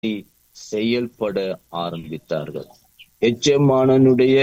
செயல்பட ஆரம்பித்தார்கள் எஜமானனுடைய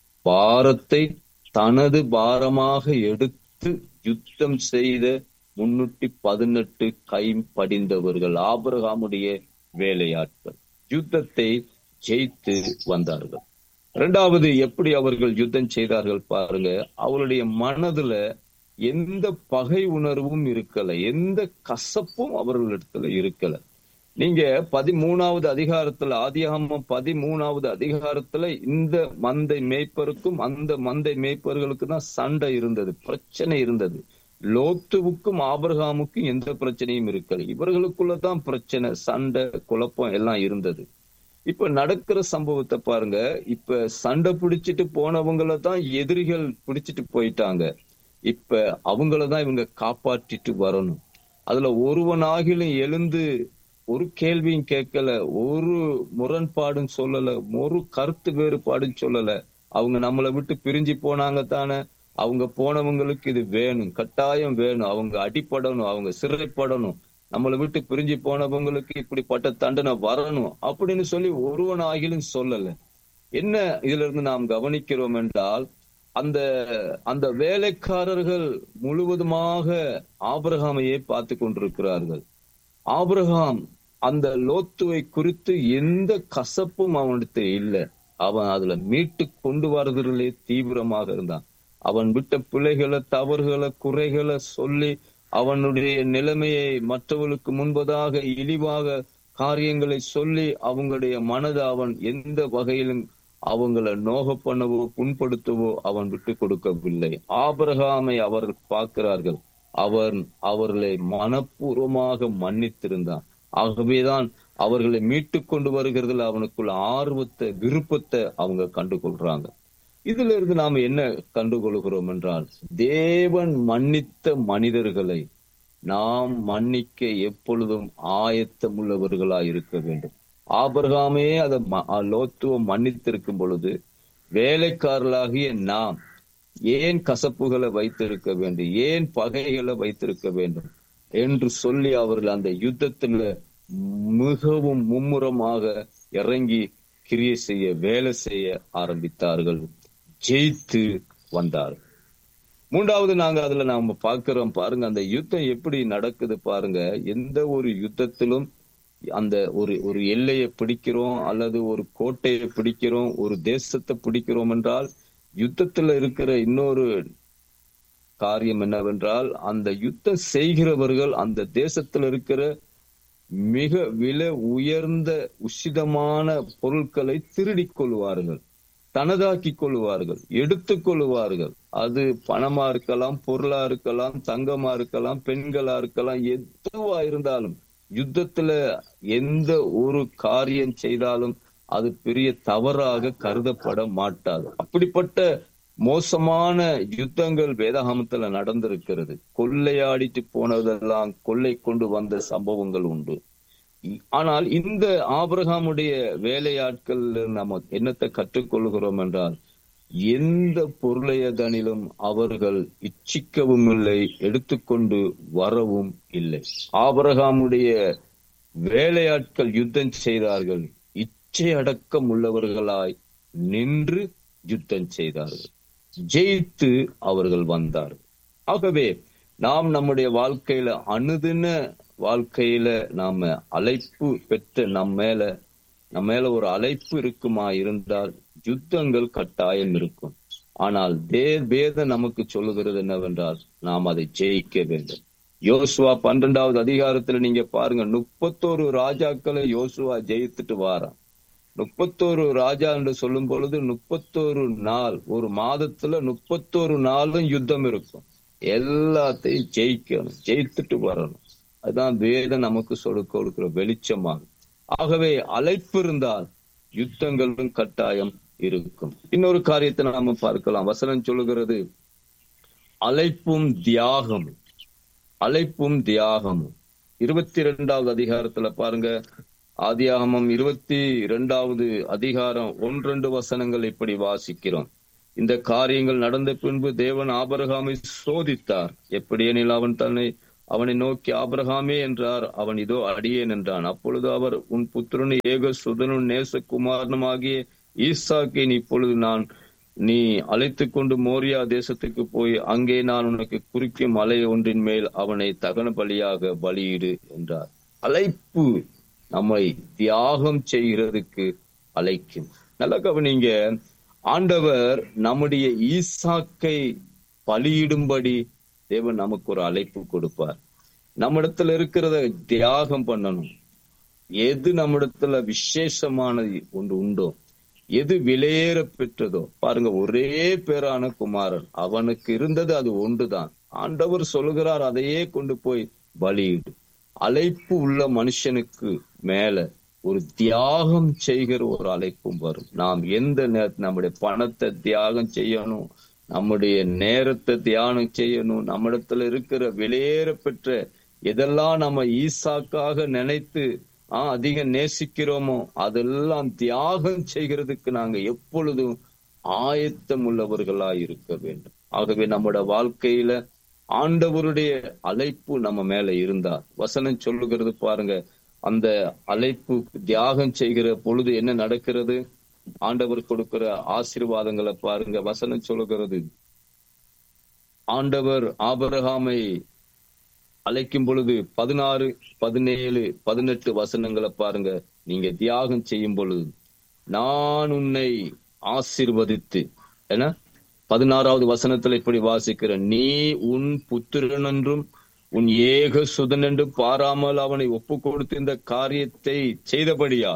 பாரத்தை தனது பாரமாக எடுத்து யுத்தம் செய்த முன்னூத்தி பதினெட்டு கை படிந்தவர்கள் ஆபிரகாமுடைய வேலையாட்கள் யுத்தத்தை ஜெயித்து வந்தார்கள் இரண்டாவது எப்படி அவர்கள் யுத்தம் செய்தார்கள் பாருங்க அவருடைய மனதுல எந்த பகை உணர்வும் இருக்கல எந்த கசப்பும் அவர்களிடத்துல இருக்கல நீங்க பதிமூணாவது அதிகாரத்துல ஆதியாகமம் பதிமூணாவது அதிகாரத்துல இந்த மந்தை மேய்ப்பருக்கும் அந்த மந்தை மேய்ப்பர்களுக்கு தான் சண்டை இருந்தது பிரச்சனை இருந்தது லோத்துவுக்கும் ஆபரகாமுக்கும் எந்த பிரச்சனையும் இருக்கல இவர்களுக்குள்ளதான் பிரச்சனை சண்டை குழப்பம் எல்லாம் இருந்தது இப்ப நடக்கிற சம்பவத்தை பாருங்க இப்ப சண்டை பிடிச்சிட்டு போனவங்கள தான் எதிரிகள் பிடிச்சிட்டு போயிட்டாங்க இப்ப அவங்களதான் இவங்க காப்பாற்றிட்டு வரணும் அதுல ஒருவனாகிலும் எழுந்து ஒரு கேள்வியும் கேட்கல ஒரு முரண்பாடும் சொல்லல ஒரு கருத்து வேறுபாடும் சொல்லல அவங்க நம்மளை விட்டு பிரிஞ்சு போனாங்க தானே அவங்க போனவங்களுக்கு இது வேணும் கட்டாயம் வேணும் அவங்க அடிப்படணும் அவங்க சிறைப்படணும் நம்மளை விட்டு பிரிஞ்சு போனவங்களுக்கு இப்படிப்பட்ட தண்டனை வரணும் அப்படின்னு சொல்லி ஒருவன் ஆகிலும் சொல்லல என்ன இதுல இருந்து நாம் கவனிக்கிறோம் என்றால் அந்த அந்த வேலைக்காரர்கள் முழுவதுமாக ஆபிரகாமையே பார்த்து கொண்டிருக்கிறார்கள் ஆபிரகாம் அந்த லோத்துவை குறித்து எந்த கசப்பும் அவனுக்கு இல்லை அவன் அதுல மீட்டு கொண்டு வருவதிலே தீவிரமாக இருந்தான் அவன் விட்ட பிள்ளைகளை தவறுகளை குறைகளை சொல்லி அவனுடைய நிலைமையை மற்றவர்களுக்கு முன்பதாக இழிவாக காரியங்களை சொல்லி அவங்களுடைய மனதை அவன் எந்த வகையிலும் அவங்களை நோக பண்ணவோ புண்படுத்தவோ அவன் விட்டு கொடுக்கவில்லை ஆபரகாமை அவர்கள் பார்க்கிறார்கள் அவன் அவர்களை மனப்பூர்வமாக மன்னித்திருந்தான் ஆகவேதான் அவர்களை மீட்டு கொண்டு வருகிறதுல அவனுக்குள்ள ஆர்வத்தை விருப்பத்தை அவங்க கண்டுகொள்றாங்க இதுல இருந்து நாம என்ன கண்டுகொள்கிறோம் என்றால் தேவன் மன்னித்த மனிதர்களை நாம் மன்னிக்க எப்பொழுதும் ஆயத்தம் உள்ளவர்களாய் இருக்க வேண்டும் ஆபர்காமே அதை லோத்துவம் மன்னித்திருக்கும் பொழுது வேலைக்காரர்களாகிய நாம் ஏன் கசப்புகளை வைத்திருக்க வேண்டும் ஏன் பகைகளை வைத்திருக்க வேண்டும் என்று சொல்லி அவர்கள் அந்த யுத்தத்துல மிகவும் மும்முரமாக இறங்கி கிரியை செய்ய வேலை செய்ய ஆரம்பித்தார்கள் ஜெயித்து வந்தார்கள் மூன்றாவது நாங்க அதுல நாம பாக்குறோம் பாருங்க அந்த யுத்தம் எப்படி நடக்குது பாருங்க எந்த ஒரு யுத்தத்திலும் அந்த ஒரு ஒரு எல்லையை பிடிக்கிறோம் அல்லது ஒரு கோட்டையை பிடிக்கிறோம் ஒரு தேசத்தை பிடிக்கிறோம் என்றால் யுத்தத்துல இருக்கிற இன்னொரு காரியம் என்னவென்றால் அந்த யுத்தம் செய்கிறவர்கள் அந்த தேசத்தில் இருக்கிற மிக விலை உயர்ந்த உசிதமான பொருட்களை திருடிக் கொள்வார்கள் தனதாக்கி கொள்வார்கள் எடுத்துக் கொள்வார்கள் அது பணமா இருக்கலாம் பொருளா இருக்கலாம் தங்கமா இருக்கலாம் பெண்களா இருக்கலாம் எதுவா இருந்தாலும் யுத்தத்துல எந்த ஒரு காரியம் செய்தாலும் அது பெரிய தவறாக கருதப்பட மாட்டாது அப்படிப்பட்ட மோசமான யுத்தங்கள் வேதாகமத்துல நடந்திருக்கிறது கொள்ளையாடிட்டு போனதெல்லாம் கொள்ளை கொண்டு வந்த சம்பவங்கள் உண்டு ஆனால் இந்த ஆபிரகாமுடைய வேலையாட்கள் நம்ம என்னத்தை கற்றுக்கொள்கிறோம் என்றால் எந்த பொருளையதனிலும் அவர்கள் இச்சிக்கவும் இல்லை எடுத்துக்கொண்டு வரவும் இல்லை ஆபரகாமுடைய வேலையாட்கள் யுத்தம் செய்தார்கள் இச்சை அடக்கம் உள்ளவர்களாய் நின்று யுத்தம் செய்தார்கள் ஜெயித்து அவர்கள் வந்தார்கள் ஆகவே நாம் நம்முடைய வாழ்க்கையில அணுதின வாழ்க்கையில நாம அழைப்பு பெற்ற நம்ம மேல நம்ம மேல ஒரு அழைப்பு இருக்குமா இருந்தால் யுத்தங்கள் கட்டாயம் இருக்கும் ஆனால் தே வேதம் நமக்கு சொல்லுகிறது என்னவென்றால் நாம் அதை ஜெயிக்க வேண்டும் யோசுவா பன்னிரெண்டாவது அதிகாரத்துல நீங்க பாருங்க முப்பத்தோரு ராஜாக்களை யோசுவா ஜெயித்துட்டு வாரான் முப்பத்தோரு ராஜா என்று சொல்லும் பொழுது முப்பத்தோரு நாள் ஒரு மாதத்துல முப்பத்தோரு நாளும் யுத்தம் இருக்கும் எல்லாத்தையும் ஜெயிக்கணும் ஜெயித்துட்டு வரணும் அதுதான் வேதம் நமக்கு சொல்ல கொடுக்கிற வெளிச்சமாகும் ஆகவே அழைப்பு இருந்தால் யுத்தங்களும் கட்டாயம் இருக்கும் இன்னொரு காரியத்தை நாம பார்க்கலாம் வசனம் சொல்லுகிறது அழைப்பும் தியாகமும் அழைப்பும் தியாகமும் இருபத்தி இரண்டாவது அதிகாரத்துல பாருங்க ஆதியாகமம் இருபத்தி இரண்டாவது அதிகாரம் ஒன்றெண்டு வசனங்கள் இப்படி வாசிக்கிறோம் இந்த காரியங்கள் நடந்த பின்பு தேவன் ஆபரகாமை சோதித்தார் எப்படியெனில் அவன் தன்னை அவனை நோக்கி ஆபிரகாமே என்றார் அவன் இதோ அடியேன் என்றான் அப்பொழுது அவர் உன் புத்திரனு ஏக சுதனும் நேசகுமாரனுமாகிய ஈசாக்கின் இப்பொழுது நான் நீ அழைத்து கொண்டு மோரியா தேசத்துக்கு போய் அங்கே நான் உனக்கு குறிக்கும் மலை ஒன்றின் மேல் அவனை தகன பலியாக பலியிடு என்றார் அழைப்பு நம்மை தியாகம் செய்கிறதுக்கு அழைக்கும் நல்ல கவனிங்க ஆண்டவர் நம்முடைய ஈசாக்கை பலியிடும்படி தேவன் நமக்கு ஒரு அழைப்பு கொடுப்பார் நம்மிடத்துல இருக்கிறத தியாகம் பண்ணணும் எது நம்மிடத்துல விசேஷமானது ஒன்று உண்டோ எது விலையேற பெற்றதோ பாருங்க ஒரே பேரான குமாரன் அவனுக்கு இருந்தது அது ஒன்றுதான் ஆண்டவர் சொல்லுகிறார் அதையே கொண்டு போய் பலியிடு அழைப்பு உள்ள மனுஷனுக்கு மேல ஒரு தியாகம் செய்கிற ஒரு அழைப்பும் வரும் நாம் எந்த நேரத்தில் நம்முடைய பணத்தை தியாகம் செய்யணும் நம்முடைய நேரத்தை தியானம் செய்யணும் நம்மிடத்துல இருக்கிற வெளியேற பெற்ற எதெல்லாம் நம்ம ஈசாக்காக நினைத்து ஆஹ் அதிகம் நேசிக்கிறோமோ அதெல்லாம் தியாகம் செய்கிறதுக்கு நாங்க எப்பொழுதும் ஆயத்தம் உள்ளவர்களாய் இருக்க வேண்டும் ஆகவே நம்முடைய வாழ்க்கையில ஆண்டவருடைய அழைப்பு நம்ம மேல இருந்தா வசனம் சொல்லுகிறது பாருங்க அந்த அழைப்பு தியாகம் செய்கிற பொழுது என்ன நடக்கிறது ஆண்டவர் கொடுக்கிற ஆசீர்வாதங்களை பாருங்க வசனம் சொல்லுகிறது ஆண்டவர் ஆபரகாமை அழைக்கும் பொழுது பதினாறு பதினேழு பதினெட்டு வசனங்களை பாருங்க நீங்க தியாகம் செய்யும் பொழுது நான் உன்னை ஆசிர்வதித்து என பதினாறாவது வசனத்துல இப்படி வாசிக்கிற நீ உன் புத்திரன் என்றும் உன் ஏக சுதன் என்று பாராமல் அவனை ஒப்பு கொடுத்து இந்த காரியத்தை செய்தபடியா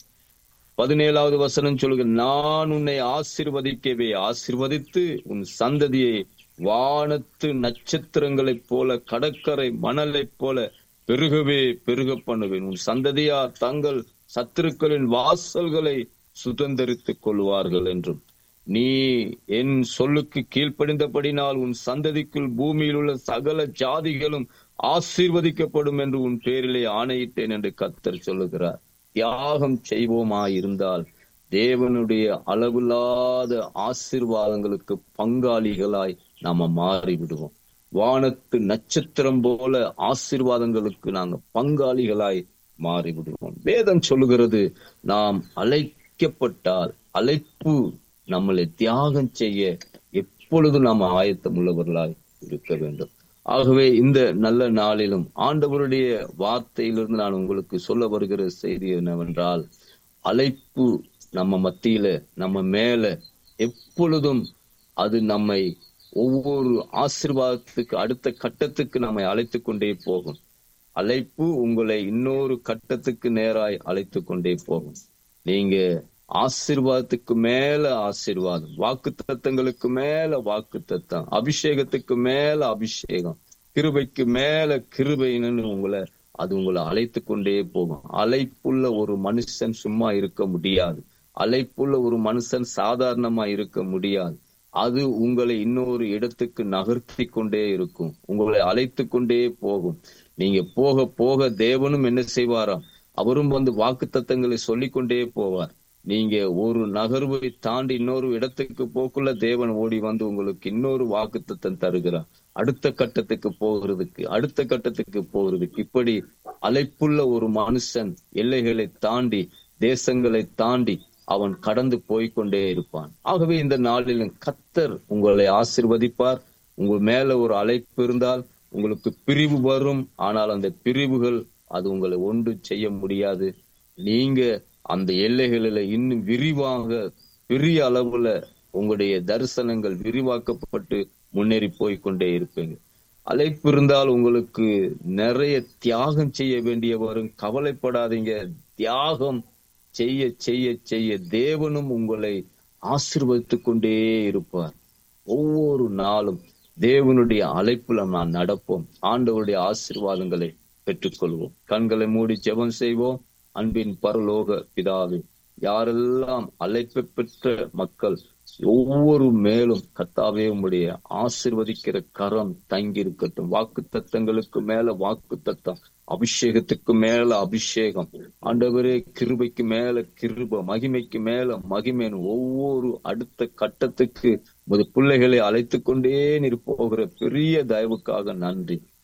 பதினேழாவது வசனம் சொல்லுங்க நான் உன்னை ஆசிர்வதிக்கவே ஆசிர்வதித்து உன் சந்ததியை வானத்து நட்சத்திரங்களைப் போல கடற்கரை மணலைப் போல பெருகவே பெருக பண்ணுவேன் உன் சந்ததியார் தங்கள் சத்துருக்களின் வாசல்களை சுதந்திரித்துக் கொள்வார்கள் என்றும் நீ என் சொல்லுக்கு கீழ்ப்படிந்தபடினால் உன் சந்ததிக்குள் பூமியில் உள்ள சகல ஜாதிகளும் ஆசீர்வதிக்கப்படும் என்று உன் பேரிலே ஆணையிட்டேன் என்று கத்தர் சொல்லுகிறார் தியாகம் செய்வோமா இருந்தால் தேவனுடைய அளவில்லாத ஆசீர்வாதங்களுக்கு பங்காளிகளாய் நாம மாறிவிடுவோம் வானத்து நட்சத்திரம் போல ஆசீர்வாதங்களுக்கு நாங்க பங்காளிகளாய் மாறிவிடுவோம் வேதம் சொல்லுகிறது நாம் அழைக்கப்பட்டால் அழைப்பு நம்மளை தியாகம் செய்ய எப்பொழுதும் நாம் ஆயத்தம் உள்ளவர்களாய் இருக்க வேண்டும் ஆகவே இந்த நல்ல நாளிலும் ஆண்டவருடைய வார்த்தையிலிருந்து நான் உங்களுக்கு சொல்ல வருகிற செய்தி என்னவென்றால் அழைப்பு நம்ம மத்தியில நம்ம மேல எப்பொழுதும் அது நம்மை ஒவ்வொரு ஆசிர்வாதத்துக்கு அடுத்த கட்டத்துக்கு நம்மை அழைத்து கொண்டே போகும் அழைப்பு உங்களை இன்னொரு கட்டத்துக்கு நேராய் அழைத்து கொண்டே போகும் நீங்க ஆசிர்வாதத்துக்கு மேல ஆசிர்வாதம் வாக்கு தத்தங்களுக்கு மேல வாக்கு தத்தம் அபிஷேகத்துக்கு மேல அபிஷேகம் கிருபைக்கு மேல கிருபைன்னு உங்களை அது உங்களை அழைத்து கொண்டே போகும் அழைப்புள்ள ஒரு மனுஷன் சும்மா இருக்க முடியாது அழைப்புள்ள ஒரு மனுஷன் சாதாரணமா இருக்க முடியாது அது உங்களை இன்னொரு இடத்துக்கு நகர்த்தி கொண்டே இருக்கும் உங்களை அழைத்து கொண்டே போகும் நீங்க போக போக தேவனும் என்ன செய்வாராம் அவரும் வந்து வாக்கு தத்தங்களை சொல்லிக்கொண்டே போவார் நீங்க ஒரு நகர்வை தாண்டி இன்னொரு இடத்துக்கு போக்குள்ள தேவன் ஓடி வந்து உங்களுக்கு இன்னொரு வாக்குத்தத்தம் தருகிறார் அடுத்த கட்டத்துக்கு போகிறதுக்கு அடுத்த கட்டத்துக்கு போகிறதுக்கு இப்படி அழைப்புள்ள ஒரு மனுஷன் எல்லைகளை தாண்டி தேசங்களை தாண்டி அவன் கடந்து போய்கொண்டே இருப்பான் ஆகவே இந்த நாளிலும் கத்தர் உங்களை ஆசிர்வதிப்பார் உங்கள் மேல ஒரு அழைப்பு இருந்தால் உங்களுக்கு பிரிவு வரும் ஆனால் அந்த பிரிவுகள் அது உங்களை ஒன்று செய்ய முடியாது நீங்க அந்த எல்லைகளில இன்னும் விரிவாக பெரிய அளவுல உங்களுடைய தரிசனங்கள் விரிவாக்கப்பட்டு முன்னேறி போய்கொண்டே இருப்பீங்க அழைப்பு இருந்தால் உங்களுக்கு நிறைய தியாகம் செய்ய வேண்டிய வரும் கவலைப்படாதீங்க தியாகம் செய்ய செய்ய செய்ய தேவனும் உங்களை ஆசிர்வதித்துக் கொண்டே இருப்பார் ஒவ்வொரு நாளும் தேவனுடைய அழைப்புல நாம் நடப்போம் ஆண்டவருடைய ஆசிர்வாதங்களை பெற்றுக்கொள்வோம் கண்களை மூடி ஜெபம் செய்வோம் அன்பின் பரலோக பிதாவே யாரெல்லாம் அழைப்பு பெற்ற மக்கள் ஒவ்வொரு மேலும் கத்தாவே உம்முடைய ஆசிர்வதிக்கிற கரம் தங்கி இருக்கட்டும் வாக்கு தத்தங்களுக்கு மேல வாக்கு தத்தம் அபிஷேகத்துக்கு மேல அபிஷேகம் ஆண்டவரே கிருபைக்கு மேல கிருப மகிமைக்கு மேல மகிமைன்னு ஒவ்வொரு அடுத்த கட்டத்துக்கு முது பிள்ளைகளை அழைத்து கொண்டே நீர் போகிற பெரிய தயவுக்காக நன்றி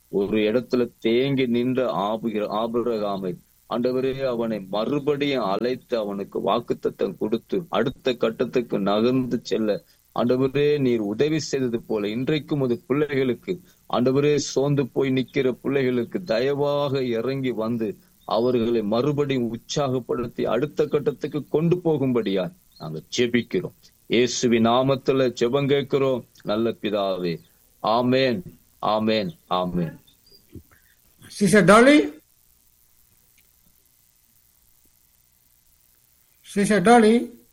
ஒரு இடத்துல தேங்கி நின்ற ஆபுகிற ஆபிரகாமை ஆண்டவரே அவனை மறுபடியும் அழைத்து அவனுக்கு வாக்குத்தத்தம் கொடுத்து அடுத்த கட்டத்துக்கு நகர்ந்து செல்ல ஆண்டவரே நீர் உதவி செய்தது போல இன்றைக்கும் அது பிள்ளைகளுக்கு ஆண்டவரே சோர்ந்து போய் நிக்கிற பிள்ளைகளுக்கு தயவாக இறங்கி வந்து அவர்களை மறுபடியும் உற்சாகப்படுத்தி அடுத்த கட்டத்துக்கு கொண்டு போகும்படியா நாங்க ஜெபிக்கிறோம் இயேசுவின் நாமத்துல ஜெபம் கேட்கிறோம் நல்ல பிதாவே ஆமேன் ஆமேன் ஆமேன் Sister Dolly? Sister Dolly?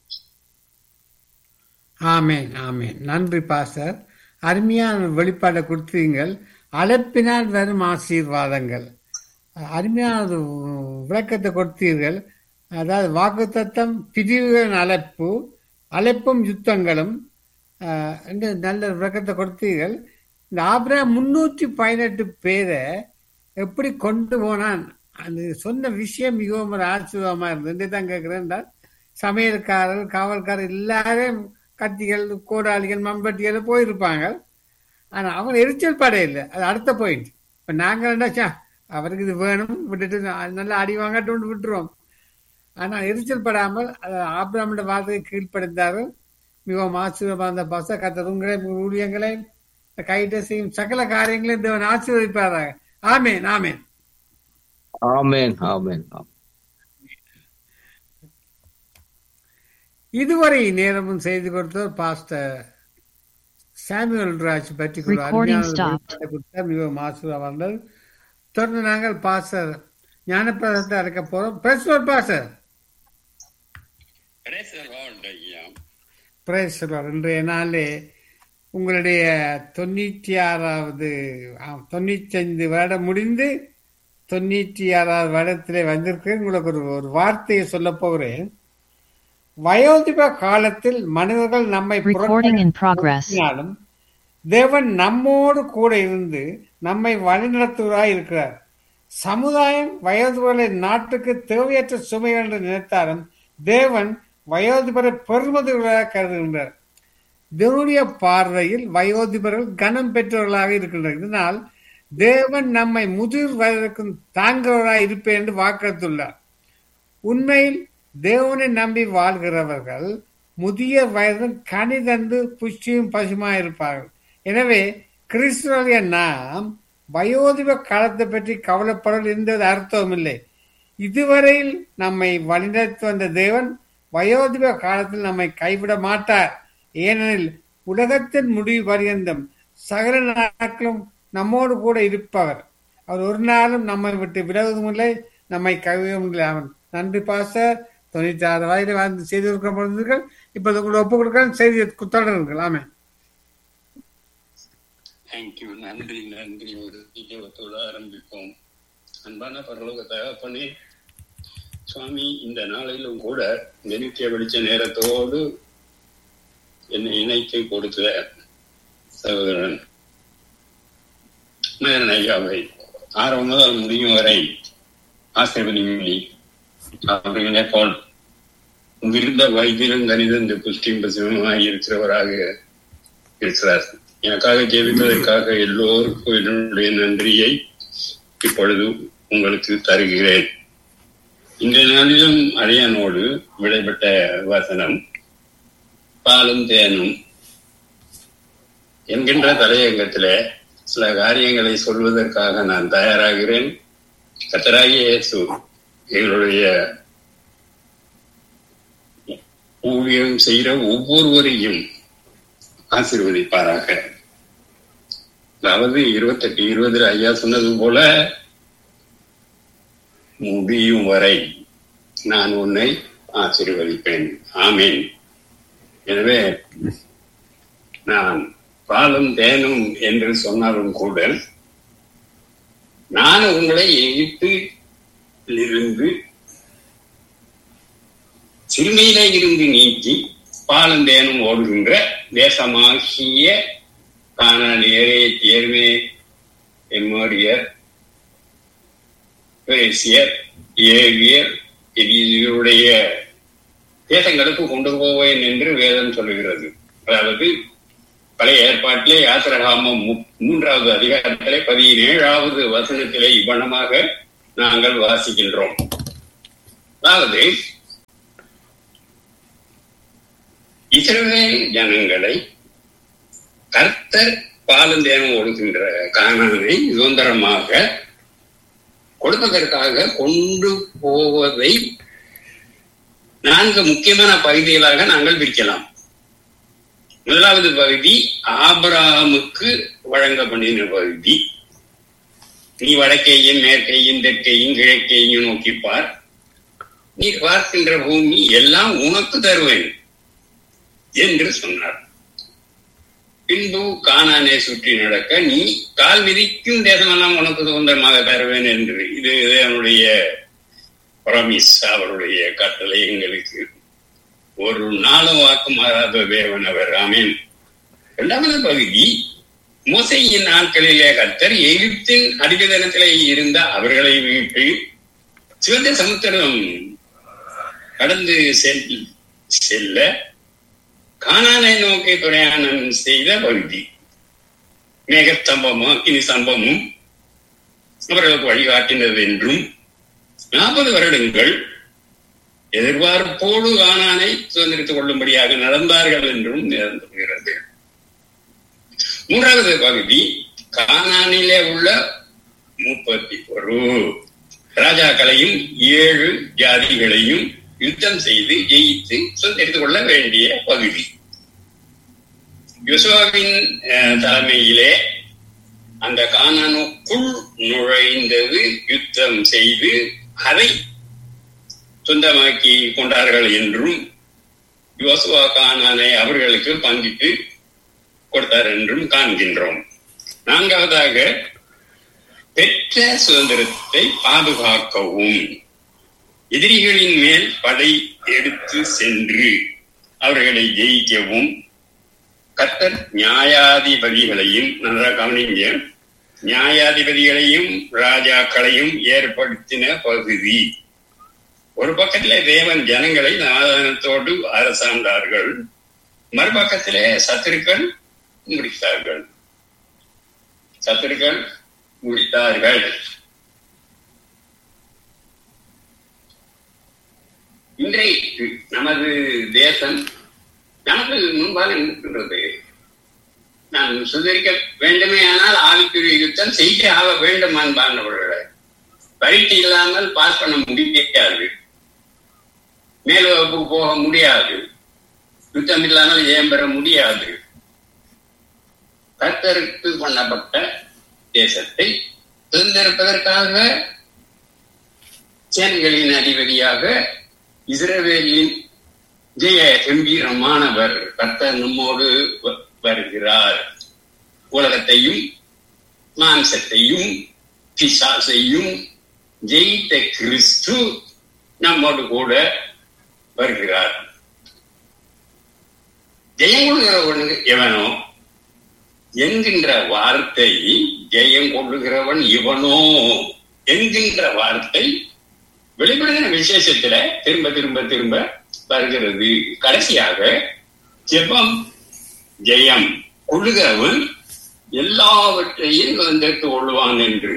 ஆமேன் ஆமேன் நன்றி பாஸ்டர் அருமையான வெளிப்பாடை கொடுத்தீங்கள் அழைப்பினால் வரும் ஆசீர்வாதங்கள் அருமையான ஒரு விளக்கத்தை கொடுத்தீர்கள் அதாவது வாக்குத்தத்தம் பிரிவுகளின் அழைப்பு அழைப்பும் யுத்தங்களும் ஆஹ், என்று நல்ல விளக்கத்தை கொடுத்தீர்கள் இந்த ஆப்ரா முன்னூற்றி பதினெட்டு பேரை எப்படி கொண்டு போனான் அந்த சொன்ன விஷயம் மிகவும் ஒரு ஆச்சரியமா இருந்தது தான் கேட்கிறேன் சமையல்காரர் காவல்காரர் எல்லாரும் கத்திகள் கோடாளிகள் மம்பட்டிகள் போயிருப்பாங்க ஆனா அவன் எரிச்சல் படையில்லை அது அடுத்த பாயிண்ட் இப்ப நாங்க என்ன அவருக்கு இது வேணும் விட்டுட்டு நான் நல்லா அடி வாங்கட்டு விட்டுருவோம் ஆனா எரிச்சல் படாமல் அது ஆபிரமோட வார்த்தையை கீழ்ப்படுத்தாரு மிகவும் ஆச்சரியமா இருந்த பச கத்த உங்களை ஊழியங்களை கையிட்ட செய்யும் சகல காரியங்களையும் தேவன் ஆசீர்வதிப்பாராக ஆமேன் ஆமேன் ஆமேன் ஆமேன் ஆமேன். இதுவரை நேரமும் செய்து கொடுத்தவர் பாஸ்டர் சாமுவேல் ராஜ் பற்றி ஒரு Recording அருமையான stopped. விளக்கத்தை கொடுத்தார். மிகவும் ஆசீர்வாதங்கள் தொடர்ந்து நாங்கள் பாஸ்டர் ஞானப்பிரதத்தை அழைக்க போறோம் பிரசுவர் பாஸ்டர் Praise the Lord, ஐயா பிரேஸ்வர் இன்றைய நாளே உங்களுடைய தொண்ணூற்றி ஆறாவது ஆம், தொண்ணூற்றி ஐந்து வருடம் முடிந்து தொண்ணூற்றி ஆறாவது வருடத்திலே வந்திருக்கிறேன் உங்களுக்கு ஒரு ஒரு வார்த்தையை சொல்ல போகிறேன் வயோதிப காலத்தில் மனிதர்கள் நம்மை Recording in progress. புறக்கணித்தாலும் தேவன் நம்மோடு கூட இருந்து நம்மை வழிநடத்துவராய் இருக்கிறார் சமுதாயம் வயோதிபர்களை நாட்டுக்கு தேவையற்ற சுமைகள் என்று நினைத்தாலும் தேவன் வயோதிபரை பெருமதிகளாக கருதுகின்றார் தேவனுடைய பார்வையில் வயோதிபர்கள் கனம் பெற்றவர்களாக இருக்கின்றனர் இதனால் தேவன் நம்மை முதிர் வயதுக்கும் தாங்குவராய் இருப்பேன் என்று வாக்களித்துள்ளார் உண்மையில் தேவனை நம்பி வாழ்கிறவர்கள் முதிய வயதில் கனி தந்து புஷ்டியும் பசுமாய் இருப்பார்கள் எனவே கிறிஸ்துவ நாம் வயோதிப காலத்தை பற்றி கவலைப்படல் எந்த அர்த்தமும் இல்லை இதுவரையில் நம்மை வழிநடத்தி வந்த தேவன் வயோதிப காலத்தில் நம்மை கைவிட மாட்டார் ஏனெனில் உலகத்தின் முடிவு பரியந்தம் சகல நாட்களும் நம்மோடு கூட இருப்பவர் அவர் ஒரு நாளும் நம்மை விட்டு விலகுவதும் இல்லை நம்மை கைவிடவும் இல்லை அவன் நன்றி பாச தொண்ணூற்றி ஆறு வயது வாழ்ந்து செய்து கொடுக்க பொழுதுகள் இப்போது உங்களை ஒப்பு கொடுக்க செய்தி தொடருங்கள் ஆமே தேங்க்யூ நன்றி நன்றி ஒரு ஜீவத்தோடு ஆரம்பிப்போம் அன்பான பரலோக தகப்பனே சுவாமி இந்த நாளிலும் கூட நினைக்க வெளிச்ச நேரத்தோடு என்னை இணைத்து கொடுத்த சகோதரன் மேரன் ஐயாவை ஆரம்பம் முதல் முடியும் வரை ஆசிர்வதி அவர்களை போல் விருந்த வைத்தியம் கணிதம் புஷ்டியும் பசுமாய் இருக்கிறவராக இருக்கிறார் எனக்காக ஜெபிப்பதற்காக எல்லோருக்கும் என்னுடைய நன்றியை இப்பொழுது உங்களுக்கு தருகிறேன் இந்த நாளிலும் அடையானோடு விடைபெற்ற வசனம் பாலும் தேனும் என்கின்ற தலையங்கத்திலே சில காரியங்களை சொல்வதற்காக நான் தயாராகிறேன் கத்தராகிய இயேசு எங்களுடைய ஊழியம் செய்கிற ஒவ்வொருவரையும் ஆசீர்வதிப்பாராக அதாவது இருபத்தெட்டு இருபதுல ஐயா சொன்னது போல முடியும் வரை நான் உன்னை ஆசீர்வதிப்பேன் ஆமேன் எனவே நான் பாலும் தேனும் என்று சொன்னாலும் கூட நான் உங்களை எகிப்திலிருந்து சிறுமையில இருந்து நீக்கி பாலும் தேனும் ஓடுகின்ற தேசமாகிய கானானியரே தேர்வே எம்மோரியர் பேசியர் ஏவியர் இவருடைய தேசங்களுக்கு கொண்டு போவேன் என்று வேதம் சொல்லுகிறது அதாவது பழைய ஏற்பாட்டிலே யாத்திரகாமம் மு- மூன்றாவது அதிகாரத்திலே பதினேழாவது வசனத்திலே இவ்வனமாக நாங்கள் வாசிக்கின்றோம் அதாவது இஸ்ரவேல் ஜனங்களை கர்த்தர் பாலந்தேனம் ஒடுக்கின்ற காணானை சுதந்திரமாக கொடுப்பதற்காக கொண்டு போவதை நான்கு முக்கியமான பகுதிகளாக நாங்கள் பிரிக்கலாம் முதலாவது பகுதி ஆபிரகாமுக்கு வழங்கப்படின பகுதி நீ வடக்கையும் மேற்கையும் தெற்கையும் கிழக்கையும் நோக்கி பார் நீ பார்க்கின்ற பூமி எல்லாம் உனக்கு தருவேன் என்று சொன்னார் பின்பு கானானை சுற்றி நடக்க நீ கால் மிதிக்கும் தேசமெல்லாம் உனக்கு சுதந்திரமாக தருவேன் என்று இது அவனுடைய பிரமிஸ் அவருடைய கட்டளை எங்களுக்கு ஒரு நாளும் வாக்கு மாறாத தேவன் அவர் ஆமீன் இரண்டாவது பகுதி மோசையின் நாட்களிலே கர்த்தர் எகிப்தின் அடிமைதனத்திலே இருந்த அவர்களை மீட்டு சிவந்த சமுத்திரம் கடந்து செல் செல்ல கானானை நோக்கி பிரயாணம் செய்த பகுதி மேகஸ்தம்பமும் அக்கினி ஸ்தம்பமும் அவர்களுக்கு வழிகாட்டினது என்றும் நாற்பது வருடங்கள் எதிர்பார்ப்போடு கானானை சுதந்திரித்துக் கொள்ளும்படியாக நடந்தார்கள் என்றும் நிரந்துகிறது மூன்றாவது பகுதி கானானிலே உள்ள முப்பத்தி ஒரு ராஜாக்களையும் ஏழு ஜாதிகளையும் யுத்தம் செய்து ஜெயித்து சுதந்திரித்துக் கொள்ள வேண்டிய பகுதி யுசோவின் அஹ், தலைமையிலே அந்த கானானுக்குள் நுழைந்தது யுத்தம் செய்து அதை சொந்தமாக்கி கொண்டார்கள் என்றும் யோசுவா கானானை அவர்களுக்கு பங்கிட்டு கொடுத்தார் என்றும் காண்கின்றோம் நான்காவதாக பெற்ற சுதந்திரத்தை பாதுகாக்கவும் எதிரிகளின் மேல் படை எடுத்து சென்று அவர்களை ஜெயிக்கவும் கர்த்தர் நியாயாதிபதிகளையும் நல்லா கவனிங்க நியாயாதிபதிகளையும் ராஜாக்களையும் ஏற்படுத்தின பகுதி ஒரு பக்கத்திலே தேவன் ஜனங்களை சமாதானத்தோடு அரசாண்டார்கள் மறுபக்கத்திலே சத்துருக்கள் முடித்தார்கள் சத்துருக்கள் முடித்தார்கள் இன்றைக்கு நமது தேசம் நமக்கு முன்பாக நிற்கின்றது நான் சுதரிக்க வேண்டுமே ஆனால் ஆவிக்குரிய யுத்தம் செய்ய ஆக வேண்டும் அன்பானவர்களே பரீட்சை இல்லாமல் பாஸ் பண்ண முடியாது மேல் வகுப்புக்கு போக முடியாது யுத்தம் இல்லாமல் ஜெயம் பெற முடியாது கர்த்தருக்கு பண்ணப்பட்ட தேசத்தை சுதந்திரிப்பதற்காக சேனைகளின் அதிபதியாக இஸ்ரவேலின் ஜெய கம்பீரமானவர் கர்த்தர் நம்மோடு வ- வருகிறார் உலகத்தையும் மாம்சத்தையும் பிசாசையும் ஜெயித்த கிறிஸ்து நம்மோடு கூட வருகிறார் ஜெயம் கொள்கிறவன் எவனோ என்கின்ற வார்த்தை ஜெயம் கொள்ளுகிறவன் இவனோ என்கின்ற வார்த்தை வெளிப்படுத்தின விசேஷத்துல திரும்ப திரும்ப திரும்ப வருகிறது கடைசியாக ஜெபம் ஜெயம் கொள்ளுகிறவன் எல்லாவற்றையும் வந்தெடுத்து கொள்வான் என்று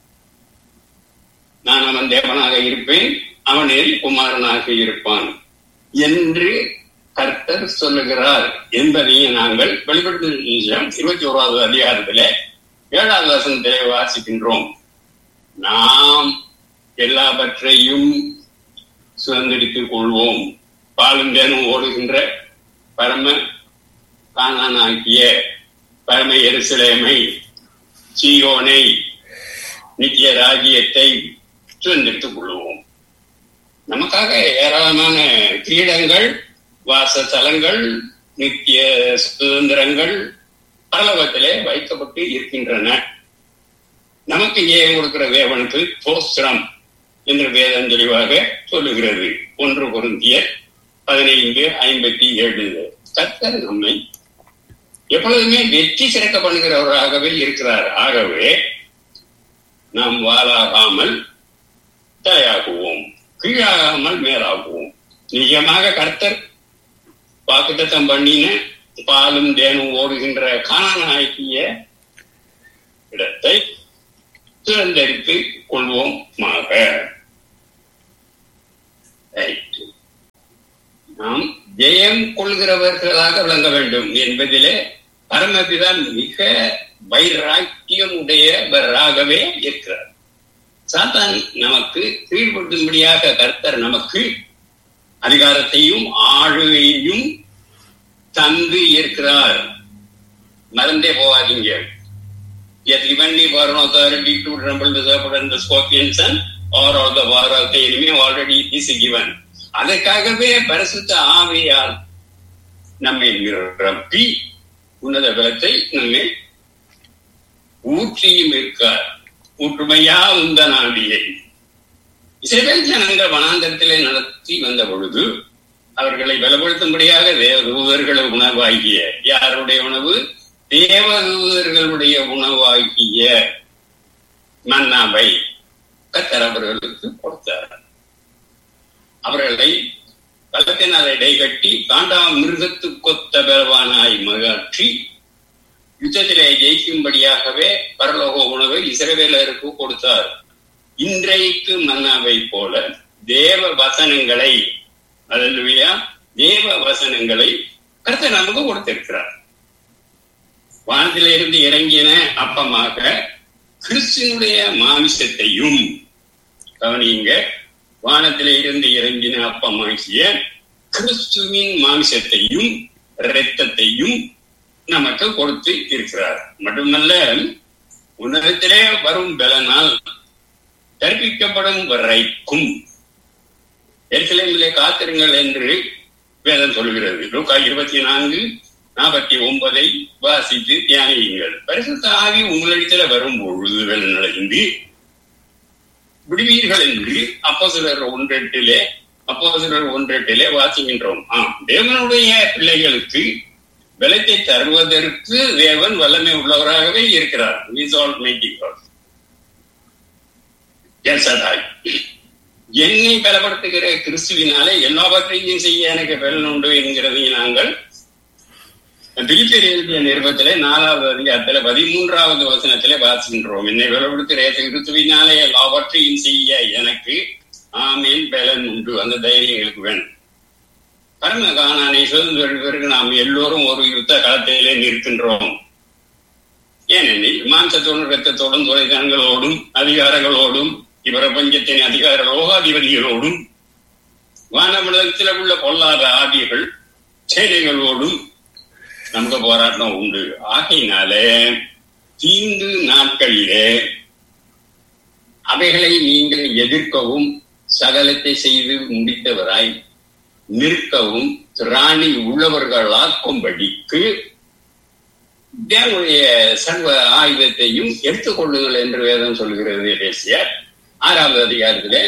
நான் அவன் தேவனாக இருப்பேன் அவனில் குமாரனாக இருப்பான் என்று கர்த்தர் சொல்லுகிறார் என்பதையும் நாங்கள் வெளிப்படுத்த இருபத்தி ஓராவது அதிகாரத்திலே ஏழாவது வசனத்திலே வாசிக்கின்றோம் நாம் எல்லாவற்றையும் சுதந்திரித்துக் கொள்வோம் பாலும் தேனும் ஓடுகின்ற பரம காணானாகிய பரம எருசலேமை சீயோனை நித்திய ராஜ்யத்தை சுதந்திரித்துக் கொள்வோம் நமக்காக ஏராளமான கிரீடங்கள் வாசஸ்தலங்கள் நித்திய சுதந்திரங்கள் பரலோகத்திலே வைக்கப்பட்டு இருக்கின்றன நமக்கு ஜெயம் கொடுக்கிற தேவனுக்கு தோஸ்திரம் என்று வேதம் தெளிவாக சொல்லுகிறது ஒன்று பொருந்திய பதினைந்து ஐம்பத்தி ஏழு கர்த்தர் நம்மை எப்பொழுதுமே வெற்றி சிறக்க பண்ணுகிறவராகவே இருக்கிறார் ஆகவே நாம் வாழாகாமல் தலையாகுவோம் கீழாகாமல் மேலாகுவோம் நிஜமாக கர்த்தர் வாக்குத்தத்தம் பண்ணின பாலும் தேனும் ஓடுகின்ற காணானாகிய இடத்தை சுதந்திரித்து கொள்வோமாக Right. நாம் ஜெயம் கொள்கிறவர்களாக விளங்க வேண்டும் என்பதிலே பரமபிதான் மிக வைராக்கியம் உடையவராகவே இருக்கிறார் சாத்தான் நமக்கு கீழ்படுத்தும்படியாக கர்த்தர் நமக்கு அதிகாரத்தையும் ஆளுகையும் தந்து இருக்கிறார் மறந்தே போவாதீங்க Yet given me power and authority to tremble the serpent and the scorpions and or all the power of the enemy already is given. அதற்காகவே பரிசுத்த ஆவியால் நம்மை நிரப்பி உன்னத பலத்தை நம்மை ஊற்றியும் இருக்கார் ஊற்றுமையா உந்த நாடியை இசைவேல் ஜனங்கள் வனாந்தரத்திலே நடத்தி வந்த பொழுது அவர்களை பலப்படுத்தும்படியாக தேவதூதர்கள் உணவாகிய யாருடைய உணவு தேவதூதர்களுடைய உணவாகிய மன்னாவை கத்தர் அவர்களுக்கு கொடுத்தார் அவர்களை பலத்தினால் இடைகட்டி காண்டா மிருகத்து கொத்த பலவானாய் மகாற்றி யுத்தத்திலே ஜெயிக்கும்படியாகவே பரலோக உணவை இஸ்ரவேலருக்கு கொடுத்தார் இன்றைக்கு மன்னாவை போல தேவ வசனங்களை அல்லா தேவ வசனங்களை கருத்து நமக்கு கொடுத்திருக்கிறார் வானத்திலிருந்து இறங்கின அப்பமாக கிறிஸ்துவனுடைய மாமிசத்தையும் கவனிங்க வானத்திலே இருந்து இறங்கின அப்பமாகிய கிறிஸ்துவின் மாமிசத்தையும் இரத்தத்தையும் நமக்கு கொடுத்து இருக்கிறார் மட்டுமல்ல உன்னதத்திலே வரும் பலனால் கற்பிக்கப்படும் வரைக்கும் எருசலேமிலே காத்திருங்கள் என்று வேதம் சொல்கிறது லூக்கா இருபத்தி நான்கு நாற்பத்தி ஒன்பதை வாசித்து தியானியுங்கள் பரிசுத்த ஆவி உங்களிடத்துல வரும் பொழுது நடைந்து விடுவீர்கள் என்று அப்போ சிலர் ஒன்றெட்டிலே அப்போ சிலர் ஒன்றெட்டிலே வாசிக்கின்றோம் ஆம் தேவனுடைய பிள்ளைகளுக்கு பலத்தை தருவதற்கு தேவன் வல்லமை உள்ளவராகவே இருக்கிறார் என்னை பலப்படுத்துகிற கிறிஸ்துவினாலே எல்லாவற்றையும் செய்ய எனக்கு பலன் உண்டு என்கிறதை நாங்கள் பிலிப்பியர் எழுதிய நிருபத்திலே நாலாவது அதிகாரத்திலே பதிமூன்றாவது வசனத்திலே வாசிக்கின்றோம் என்னை பலப்படுத்துகிற கிறிஸ்துவினாலே எல்லாவற்றையும் செய்ய எனக்கு ஆமேன் பலன் உண்டு அந்த தைரியம் எங்களுக்கு வேணும் பரம காணானை சுதந்திரத்திற்கு நாம் எல்லோரும் ஒரு யுத்த களத்திலே நிற்கின்றோம் ஏனெனில் மாம்சத்தோடும் ரத்தத்தோடும் துறைதனங்களோடும் அதிகாரங்களோடும் இப்பிரபஞ்சத்தின் அதிகார லோகாதிபதிகளோடும் வானமண்டலத்தில் உள்ள பொல்லாத ஆதிகள் சேனைகளோடும் நமக்கு போராட்டம் உண்டு ஆகையினாலே தீந்து நாட்களிலே அவைகளை நீங்கள் எதிர்க்கவும் சகலத்தை செய்து முடித்தவராய் நிற்கவும் திராணி உள்ளவர்களாக்கும்படிக்கு தேவனுடைய சர்வ ஆயுதத்தையும் எடுத்துக்கொள்ளுங்கள் என்று வேதம் சொல்கிறது பேசிய ஆறாவது அதிகாரத்திலே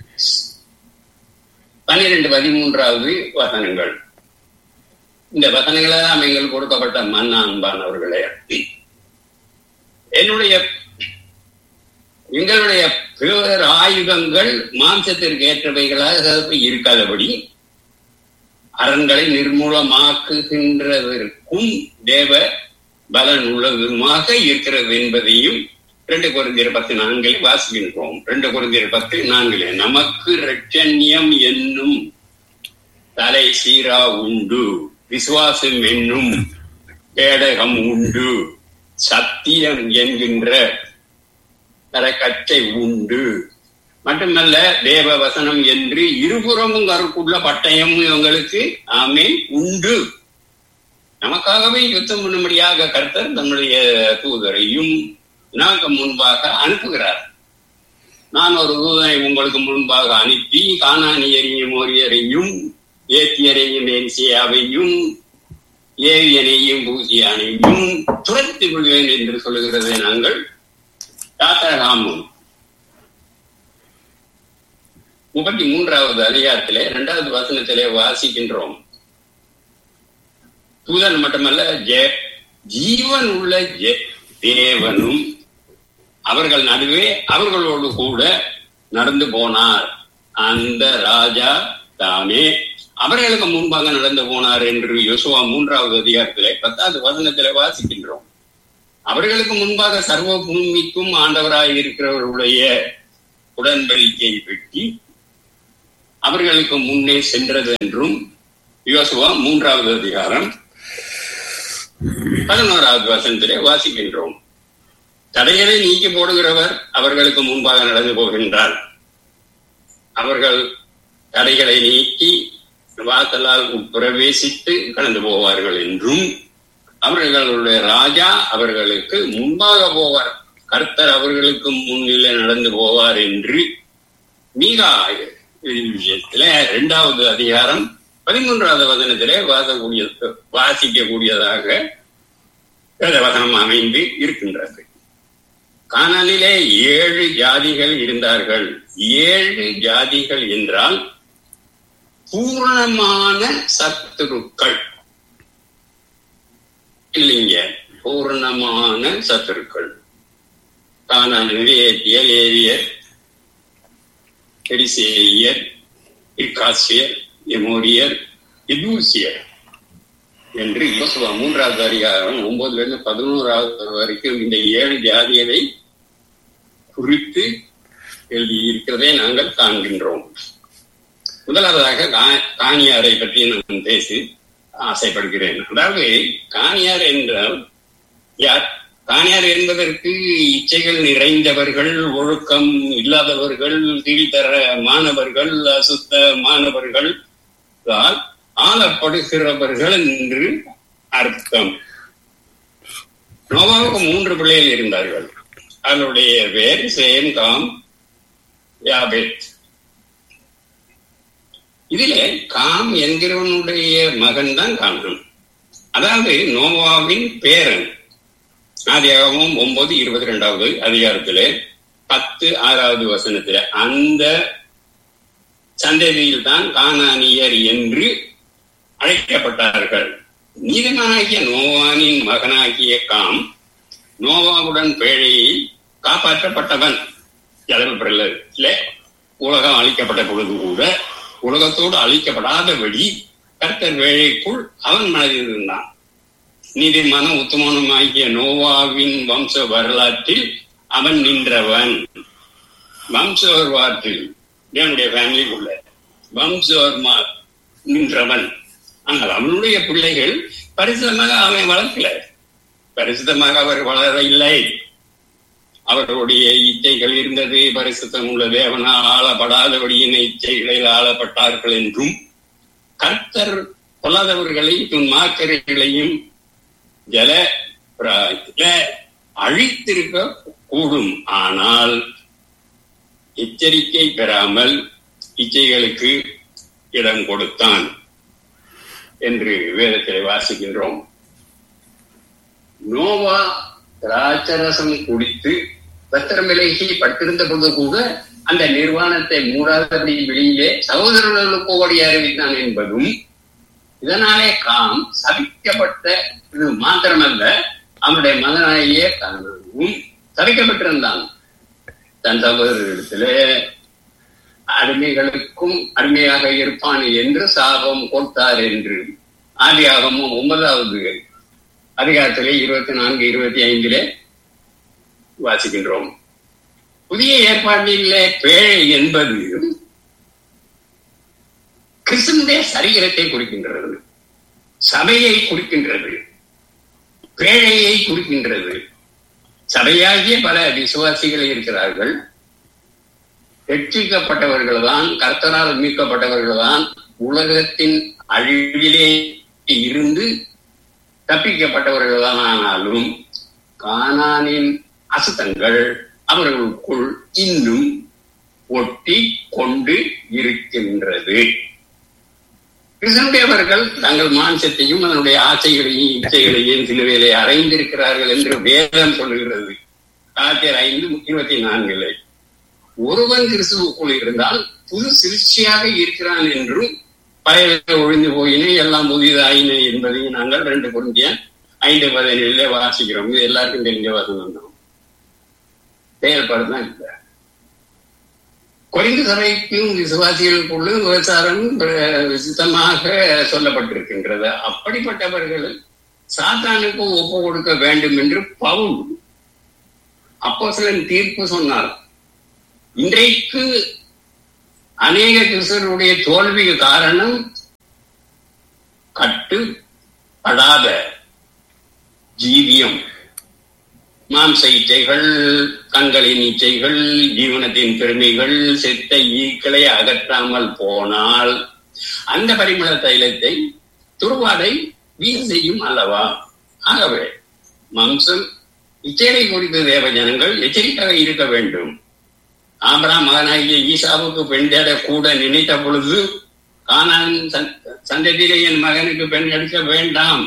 பன்னிரண்டு பதிமூன்றாவது வசனங்கள் இந்த வசனங்களெல்லாம் எங்களுக்கு கொடுக்கப்பட்ட மன்னா அன்பானவர்களே என்னுடைய எங்களுடைய பிற ஆயுதங்கள் மாம்சத்திற்கு ஏற்றவைகளாக இருக்காதபடி அரண்களை நிர்மூலமாக்குகின்றதற்கும் தேவ பலன் உள்ளதுமாக இருக்கிறது என்பதையும் ரெண்டு குறைந்தர் பத்து நான்கிலே வாசிக்கின்றோம் ரெண்டு குறைந்தர் பத்து நான்கிலே நமக்கு ரட்சண்யம் என்னும் தலை சீரா உண்டு விசுவாசம் என்னும் பேடகம் உண்டு சத்தியம் என்கின்ற கச்சை உண்டு மட்டுமல்ல தேவ வசனம் என்று இருபுறமும் கருக்குள்ள பட்டயம் இவங்களுக்கு ஆமே உண்டு நமக்காகவே யுத்தம் பண்ணும்படியாக கர்த்தர் தன்னுடைய தூதரையும் நமக்கு முன்பாக அனுப்புகிறார் நான் ஒரு தூதனை உங்களுக்கு முன்பாக அனுப்பி காணானியரையும் மோரியரையும் ஏத்தியரையும் ஏசியாவையும் ஏவியனையும் பூசியானையும் துரத்தி விடுவேன் என்று சொல்லுகிறதை நாங்கள் யாத்திரகாமம் முப்பத்தி மூன்றாவது அதிகாரத்திலே இரண்டாவது வசனத்திலே வாசிக்கின்றோம் தூதன் மட்டுமல்ல ஜெ ஜீவன் உள்ள ஜெ தேவனும் அவர்கள் நடுவே அவர்களோடு கூட நடந்து போனார் அந்த ராஜா தாமே அவர்களுக்கு முன்பாக நடந்து போனார் என்று யோசுவா மூன்றாவது அதிகாரத்திலே பத்தாவது வசனத்திலே வாசிக்கின்றோம் அவர்களுக்கு முன்பாக சர்வ பூமிக்கும் ஆண்டவராய் இருக்கிறவர்களுடைய உடன்படிக்கையை வெட்டி அவர்களுக்கு முன்னே சென்றது என்றும் யோசுவா மூன்றாவது அதிகாரம் பதினோராவது வசனத்திலே வாசிக்கின்றோம் தடைகளை நீக்கி போடுகிறவர் அவர்களுக்கு முன்பாக நடந்து போகின்றார் அவர்கள் தடைகளை நீக்கி வாசலால் பிரவேசித்து கடந்து போவார்கள் என்றும் அவர்களுடைய ராஜா அவர்களுக்கு முன்பாக போவார் கர்த்தர் அவர்களுக்கு முன்னிலை நடந்து போவார் என்று மீகா விஷயத்துல இரண்டாவது அதிகாரம் பதிமூன்றாவது வசனத்திலே வாசக்கூடிய வாசிக்கக்கூடியதாக வேத வசனம் அமைந்து இருக்கின்றது கானானிலே ஏழு ஜாதிகள் இருந்தார்கள் ஏழு ஜாதிகள் என்றால் பூரணமான சத்துருக்கள் இல்லைங்க பூரணமான சத்துருக்கள் கானானிலே ஏத்தியர் ஏவியர் பெரிசேயர் இக்காசியர் எமோரியர் எபூசியர் என்று யோசுவா மூன்றாவது அதிகாரம் ஒன்பதுல இருந்து பதினோராவது வரைக்கும் இந்த ஏழு ஜாதிகளை குறித்து எழுதியிருக்கிறதை நாங்கள் காண்கின்றோம் முதலாவதாக காணியாரை பற்றி நான் பேசி ஆசைப்படுகிறேன் அதாவது காணியார் என்றால் யார் காணியார் என்பதற்கு இச்சைகள் நிறைந்தவர்கள் ஒழுக்கம் இல்லாதவர்கள் கீழ்த்தர மாணவர்கள் அசுத்த மாணவர்கள் ஆளப்படுகிறவர்கள் என்று அர்த்தம் நோவாவுக்கு மூன்று பிள்ளைகள் இருந்தார்கள் அவருடைய பேர் சேம் காம் யாபேத் இதிலே காம் என்கிறவனுடைய மகன் தான் காமன் அதாவது நோவாவின் பேரன் ஆதியாகமும் ஒன்பது இருபத்தி ரெண்டாவது அதிகாரத்திலே பத்து ஆறாவது வசனத்திலே அந்த சந்ததியில் தான் கானானியர் என்று அழைக்கப்பட்டார்கள் நீதிமானாகிய நோவானின் மகனாகிய காம் நோவாவுடன் பேழையை காப்பாற்றப்பட்டவன் ஜலபிரலே உலகம் அழிக்கப்பட்ட பொழுது கூட உலகத்தோடு அழிக்கப்படாதபடி கர்த்தர் வேலைக்குள் அவன் மனதில் இருந்தான் நீதிமான உத்தமனுமாகிய நோவாவின் வம்ச வரலாற்றில் அவன் நின்றவன் வம்ச வரலாற்றில் என்னுடைய ஃபேமிலிக்குள்ள வம்ச நின்றவன் ஆனால் அவனுடைய பிள்ளைகள் பரிசுத்தமாக அவன் வளர்க்கல பரிசுத்தமாக அவர் வளர இல்லை அவர்களுடைய இச்சைகள் இருந்தது பரிசுத்தம் உள்ள தேவனால் ஆளப்படாதபடியின் இச்சைகளில் ஆளப்பட்டார்கள் என்றும் கர்த்தர் கொல்லாதவர்களையும் துன்மாக்கர்களையும் ஜல அழித்திருக்க கூடும் ஆனால் எச்சரிக்கை பெறாமல் இச்சைகளுக்கு இடம் கொடுத்தான் என்று வேதத்தை வாசிக்கின்றோம் நோவா திராட்சரசம் குடித்து பத்திரம் விலகி பட்டிருந்த போது கூட அந்த நிர்வாணத்தை மூடாதபடி வெளியிலே சகோதரர்களுக்கு ஓடி அறிவித்தான் என்பதும் இதனாலே காம் சபிக்கப்பட்ட இது மாத்திரமல்ல அவனுடைய மகனாகிய கணவனும் சபிக்கப்பட்டிருந்தான் தன் சகோதரத்திலே அடிமைகளுக்கும் அடிமையாக இருப்பான் என்று சாபம் கொடுத்தார் என்று ஆதியாகமும் ஒன்பதாவது அதிகாரத்திலே இருபத்தி நான்கு இருபத்தி ஐந்திலே வாசிக்கின்றோம் புதிய ஏற்பாட்டிலே பேழை என்பது கிறிஸ்துடைய சரீரத்தை குறிக்கின்றது சபையை குறிக்கின்றது பேழையை குறிக்கின்றது சபையாகிய பல விசுவாசிகள் இருக்கிறார்கள் ரட்சிக்கப்பட்டவர்கள் தான் கர்த்தரால் மீட்கப்பட்டவர்கள் தான் உலகத்தின் அழிவிலே இருந்து தப்பிக்கப்பட்டவர்கள் தான் ஆனாலும் கானானின் அசுத்தங்கள் அவர்களுக்குள் இன்னும் ஒட்டி கொண்டு இருக்கின்றது கிருஷ்ணனுடையவர்கள் தங்கள் மாம்சத்தையும் அதனுடைய ஆசைகளையும் இச்சைகளையும் சிலுவையிலே அறைந்திருக்கிறார்கள் என்று வேதம் சொல்லுகிறது காத்தியர் ஐந்து இருபத்தி நான்கிலே ஒருவன் கிறிஸ்துவுக்குள் இருந்தால் புது சிகிச்சையாக இருக்கிறான் என்றும் பழைய ஒழிந்து போயினே எல்லாம் புதிதாயின என்பதையும் நாங்கள் ரெண்டு பொருந்திய ஐந்து பதினேழுல வாசிக்கிறோம் இது எல்லாருக்கும் தெரிஞ்ச வசனம் தான் செயல்பாடு தான் இல்லை குறைந்த சபைக்கும் விசுவாசிகளுக்குள்ளும் விபச்சாரம் விசித்தமாக சொல்லப்பட்டிருக்கின்றது அப்படிப்பட்டவர்கள் சாத்தானுக்கு ஒப்பு கொடுக்க வேண்டும் என்று பவுல் அப்போ தீர்ப்பு சொன்னார் இன்றைக்கு அநேக கிறிஸ்தவருடைய தோல்விக்கு காரணம் கட்டுப்படாத ஜீவியம் மாம்ச இச்சைகள் கண்களின் இச்சைகள் ஜீவனத்தின் பெருமைகள் செத்த ஈக்களை அகற்றாமல் போனால் அந்த பரிமள தைலத்தை துருவாடை வீண் செய்யும் அல்லவா ஆகவே மாம்சம் இச்சையை குறித்த தேவ ஜனங்கள் எச்சரிக்கையாக இருக்க வேண்டும் ஆபராம் மகனாகிய ஈசாவுக்கு பெண் தேட கூட நினைத்த பொழுது கானான் சந்ததியிலே என் மகனுக்கு பெண் எடுக்க வேண்டாம்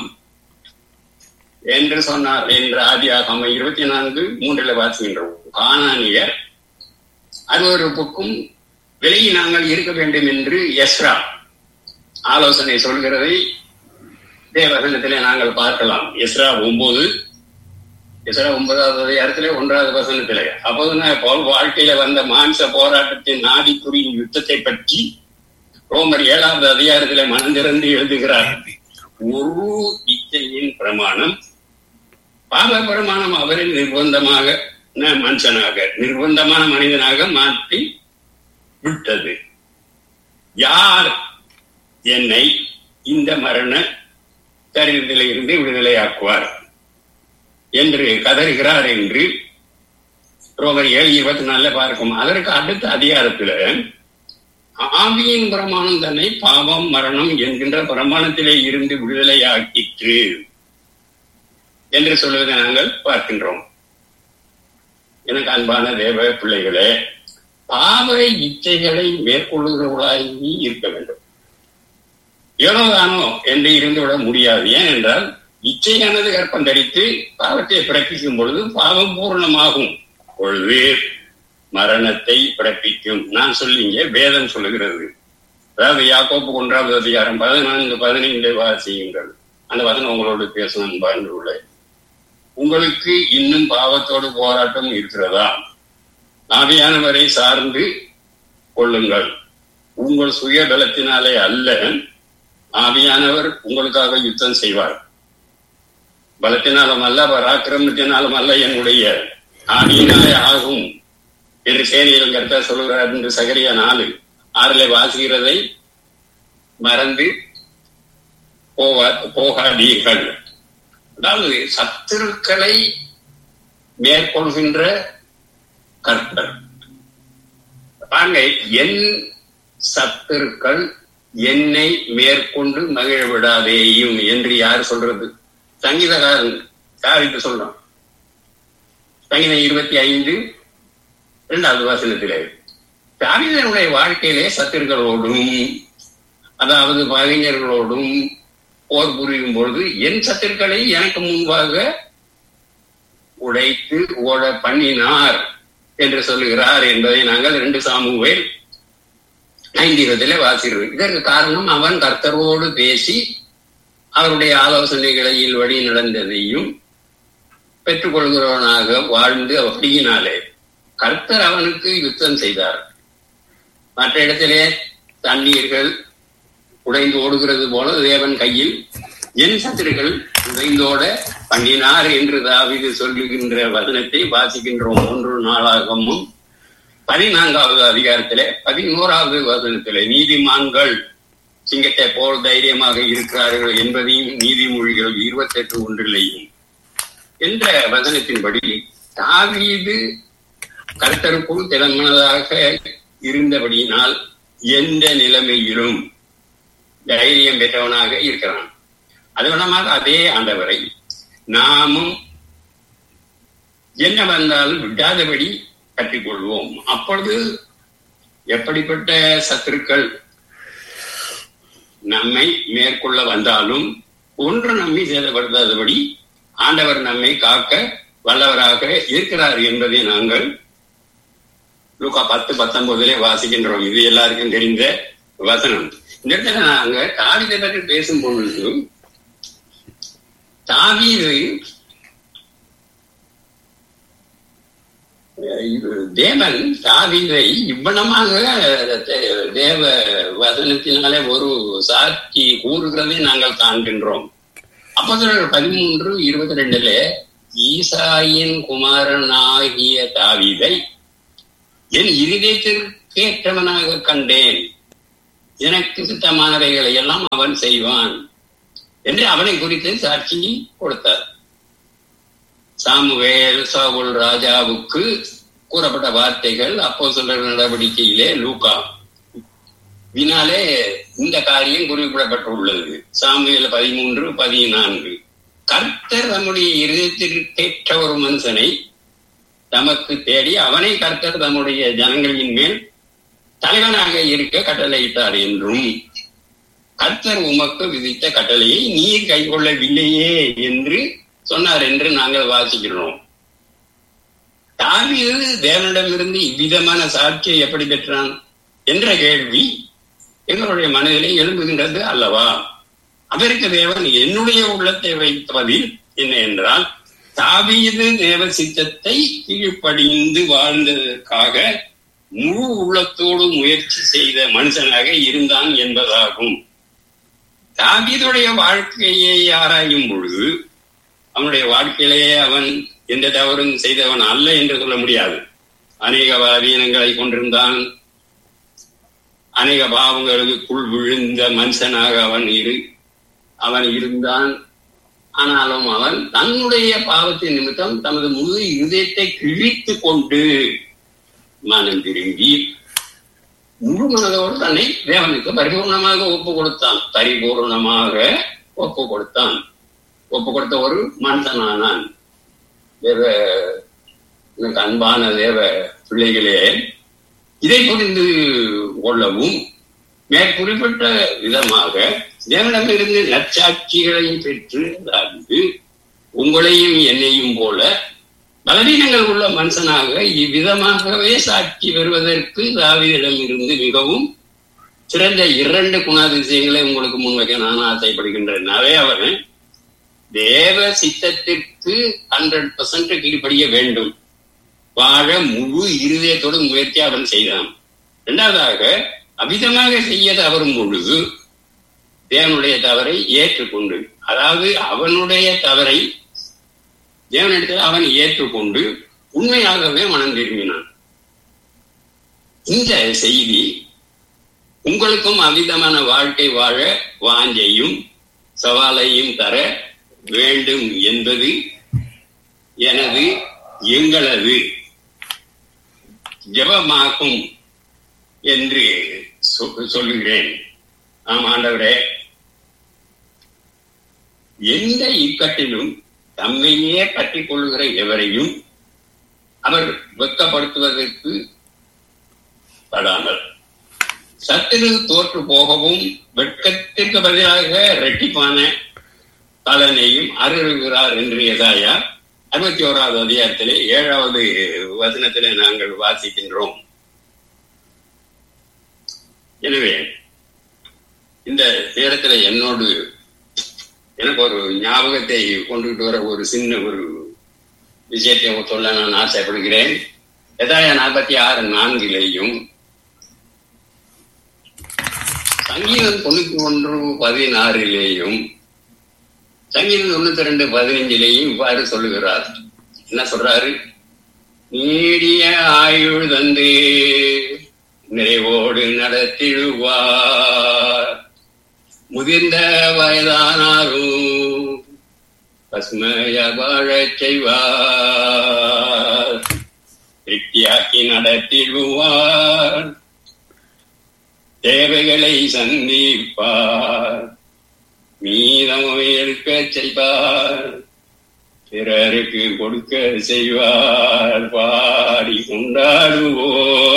என்று சொன்னார் என்று ஆதியாகம இருபத்தி நான்கு மூன்றில் வாசிக்கின்றோம் கானானியர் அருவறுப்புக்கும் விலகி நாங்கள் இருக்க வேண்டும் என்று எஸ்ரா ஆலோசனை சொல்கிறதை தேவசனத்திலே நாங்கள் பார்க்கலாம் எஸ்ரா ஒன்பது எஸ்ரா ஒன்பதாவது அதிகாரத்திலே ஒன்றாவது வசனத்திலே அப்போது நான் போல் வாழ்க்கையில வந்த மாம்ச போராட்டத்தின் நாடிக்குறியின் யுத்தத்தை பற்றி ரோமர் ஏழாவது அதிகாரத்திலே மனந்திறந்து எழுதுகிறார் ஒரு இச்சையின் பிரமாணம் பாவ பிரமாணம் அவரை நிர்பந்தமாக மனுஷனாக நிர்பந்தமான மனிதனாக மாற்றி விட்டது யார் என்னை இந்த மரண கருதில இருந்து விடுதலையாக்குவார் என்று கதறுகிறார் என்று ரோமர் ஏழு இருபத்தி நாலுல பார்க்கும் அதற்கு அடுத்த அதிகாரத்துல ஆவியின் பிரமாணம் தன்னை பாவம் மரணம் என்கின்ற பிரமாணத்திலே இருந்து விடுதலையாக்கிற்று என்று சொல்வதை நாங்கள் பார்க்கின்றோம் எனக்கு அன்பான தேவ பிள்ளைகளே பாவ இச்சைகளை மேற்கொள்ளுகிறவர்களாகி இருக்க வேண்டும் ஏனோதானோ என்று இருந்துவிட முடியாது ஏனென்றால் இச்சையானது கற்பம் தரித்து பாவத்தை பிறப்பிக்கும் பொழுது பாவம் பூர்ணமாகும் பொழுது மரணத்தை பிறப்பிக்கும் நான் சொல்லிங்க வேதம் சொல்லுகிறது அதாவது யாக்கோப்பு ஒன்றாவது அதிகாரம் பதினான்கு பதினைந்து வாசியுங்கள் அந்த வசனம் உங்களோடு பேசணும் அன்பாண்டுள்ள உங்களுக்கு இன்னும் பாவத்தோடு போராட்டம் இருக்கிறதா ஆவியானவரை சார்ந்து கொள்ளுங்கள் உங்கள் சுய பலத்தினாலே அல்ல ஆவியானவர் உங்களுக்காக யுத்தம் செய்வார் பலத்தினாலும் அல்ல பராக்கிரமத்தினாலும் அல்ல என்னுடைய ஆவியினாலே ஆகும் என்று சேனையில் கருத்தா சொல்கிறார் என்று சகரியா நாலு ஆறிலே வாசிக்கிறதை மறந்து போவா போகாதீர்கள் அதாவது சத்துருக்களை மேற்கொள்கின்ற கர்த்தர் பாருங்க என் சத்துருக்கள் என்னை மேற்கொண்டு மகிழ விடாதேயும் என்று யார் சொல்றது சங்கீதக்காரன் யாருக்கு சொல்றான் சங்கீதம் இருபத்தி ஐந்து இரண்டாவது வசனத்திலே தாவிதனுடைய வாழ்க்கையிலே சத்துருக்களோடும் அதாவது பகைஞர்களோடும் போர் புரியும் பொழுது என் சத்துருக்களை எனக்கு முன்பாக உடைத்து ஓட பண்ணினார் என்று சொல்லுகிறார் என்பதை நாங்கள் ரெண்டு சாமுவேல் ஐந்திரத்திலே வாசிக்கிறோம் இதற்கு காரணம் அவன் கர்த்தரோடு பேசி அவருடைய ஆலோசனைகளில் வழி நடந்ததையும் பெற்றுக்கொள்கிறவனாக வாழ்ந்து அப்படியினாலே கர்த்தர் அவனுக்கு யுத்தம் செய்தார் மற்ற இடத்திலே தண்ணீர்கள் உடைந்து ஓடுகிறது போல தேவன் கையில் என் சத்துருக்கள் உடைந்தோட பண்ணினார் என்று தாவிது சொல்லுகின்ற வசனத்தை வாசிக்கின்றோம் ஒன்று நாளாகமும் பதினான்காவது அதிகாரத்திலே பதினோராவது வசனத்திலே நீதிமான்கள் சிங்கத்தை போல் தைரியமாக இருக்கிறார்கள் என்பதையும் நீதிமொழிகள் இருபத்தி எட்டு ஒன்றிலேயும் என்ற வசனத்தின்படி தாவீது கர்த்தருக்குள் திறமனதாக இருந்தபடியினால் எந்த நிலைமையிலும் தைரியம் பெற்றவனாக இருக்கிறான் அது விடமாக அதே ஆண்டவரை நாமும் என்ன வந்தாலும் விடாதபடி கற்றுக்கொள்வோம் அப்பொழுது எப்படிப்பட்ட சத்துருக்கள் நம்மை மேற்கொள்ள வந்தாலும் ஒன்று நம்மை சேதப்படுத்தாதபடி ஆண்டவர் நம்மை காக்க வல்லவராக இருக்கிறார் என்பதை நாங்கள் லூக்கா பத்து பத்தொன்பதுலே வாசிக்கின்றோம் இது எல்லாருக்கும் தெரிந்த வசனம் இந்த இடத்துல நாங்க தாவிதை பற்றி பேசும் பொழுது தாவீது இது தேவன் தாவீதை இவ்வளமாக தேவ வசனத்தினாலே ஒரு சாட்சி கூறுகிறதை நாங்கள் காண்கின்றோம் அப்போ பதிமூன்று இருபத்தி ரெண்டுல ஈசாயின் குமாரனாகிய தாவீதை என் இருதயத்திற்கேற்றவனாக கண்டேன் எனக்கு சித்தமானவைகளை எல்லாம் அவன் செய்வான் என்று அவனை குறித்து சாட்சி கொடுத்தார் சாமுவேல் சாவுல் ராஜாவுக்கு கூறப்பட்ட வார்த்தைகள் அப்போ சொல்ற நடவடிக்கையிலே லூகா வினாலே இந்த காரியம் குறிப்பிடப்பட்டுள்ளது சாமுவேல் பதிமூன்று பதினான்கு கர்த்தர் தம்முடைய இருதயத்திற்கேற்ற ஒரு மனுஷனை தமக்கு தேடி அவனை கர்த்தர் தம்முடைய ஜனங்களின் மேல் தலைவனாக இருக்க கட்டளையிட்டார் என்றும் கர்த்தர் உமக்கு விதித்த கட்டளையை நீர் கைகொள்ளவில்லையே என்று சொன்னார் என்று நாங்கள் வாசிக்கிறோம் தாவீது தேவனிடமிருந்து இவ்விதமான சாட்சியை எப்படி பெற்றான் என்ற கேள்வி எங்களுடைய மனதிலே எழும்புகின்றது அல்லவா அதற்கு தேவன் என்னுடைய உள்ளத்தை வைப்பதில் என்ன என்றால் தாவீது தேவ சித்தத்தை கீழ்ப்படிந்து வாழ்ந்ததற்காக முழு உள்ளத்தோடு முயற்சி செய்த மனுஷனாக இருந்தான் என்பதாகும் தாவீதுடைய வாழ்க்கையை ஆராயும் பொழுது அவனுடைய வாழ்க்கையிலேயே அவன் எந்த தவறும் செய்தவன் அல்ல என்று சொல்ல முடியாது அநேக பலவீனங்களை கொண்டிருந்தான் அநேக பாவங்களுக்குள் விழுந்த மனுஷனாக அவன் இரு அவன் இருந்தான் ஆனாலும் அவன் தன்னுடைய பாவத்தின் நிமித்தம் தனது முழு இருதயத்தை கிழித்து கொண்டு மனம் திரும்பி முழு மனதோடு தன்னை தேவனுக்கு பரிபூர்ணமாக ஒப்பு கொடுத்தான் பரிபூர்ணமாக ஒப்பு கொடுத்தான் ஒப்பு கொடுத்த ஒரு மனுஷனானான் தேவ எனக்கு அன்பான தேவ பிள்ளைகளே இதை புரிந்து கொள்ளவும் மேற்குறிப்பிட்ட விதமாக தேவனிடமிருந்து நற்சாட்சிகளையும் பெற்று அதாவது உங்களையும் என்னையும் போல பலவீனங்கள் உள்ள மனுஷனாக இவ்விதமாகவே சாட்சி பெறுவதற்கு தாவியிடம் இருந்து மிகவும் சிறந்த இரண்டு குணாதிசயங்களை உங்களுக்கு முன்வைக்க நான் ஆசைப்படுகின்றேன் அவை அவன் தேவ சித்தத்திற்கு ஹண்ட்ரட் பர்சன்ட் கீழ்படிய வேண்டும் வாழ முழு இருதயத்தோடு முயற்சி அவன் செய்தான் இரண்டாவதாக அவிதமாக செய்ய தவறும் பொழுது தேவனுடைய தவறை ஏற்றுக்கொண்டு அதாவது அவனுடைய தவறை தேவனிடத்தில் அவன் ஏற்றுக்கொண்டு உண்மையாகவே மனம் திரும்பினான் இந்த செய்தி உங்களுக்கும் அவிதமான வாழ்க்கை வாழ வாஞ்சையும் சவாலையும் தர வேண்டும் என்பது எனது எங்களது ஜபமாக்கும் என்று சொல்லுகிறேன் ஆம் ஆண்டவரே எந்த இக்கட்டிலும் தம்மையே கட்டிக் கொள்ளுகிற எவரையும் அவர் வெக்கப்படுத்துவதற்கு படாமல் சத்துரு தோற்று போகவும் வெட்கத்திற்கு பதிலாக ரெட்டிப்பான பலனையும் அருள்கிறார் என்று எதாயா அறுபத்தி ஓராவது அதிகாரத்திலே ஏழாவது வசனத்திலே நாங்கள் வாசிக்கின்றோம் எனவே இந்த நேரத்துல என்னோடு எனக்கு ஒரு ஞாபகத்தை கொண்டுகிட்டு வர ஒரு சின்ன ஒரு விஷயத்தை சொல்ல நான் ஆசைப்படுகிறேன் எதாயா நாற்பத்தி ஆறு நான்கிலேயும் சங்கீதம் தொண்ணூத்தி ஒன்று பதினாறிலேயும் சங்கீதம் தொண்ணூத்தி ரெண்டு பதினைஞ்சிலேயும் இவ்வாறு சொல்லுகிறார் என்ன சொல்றாரு நீடிய ஆயுள் தந்து நிறைவோடு நடத்திடுவார் முதிர்ந்த வயதானாரும் பசுமைய வாழச் செய்வார் திருப்தியாக்கி நடத்திடுவார் தேவைகளை சந்திப்பார் மீதம் இருக்க செய்வார் பிறருக்கு கொடுக்க செய்வார் பாடி கொண்டாடுவோ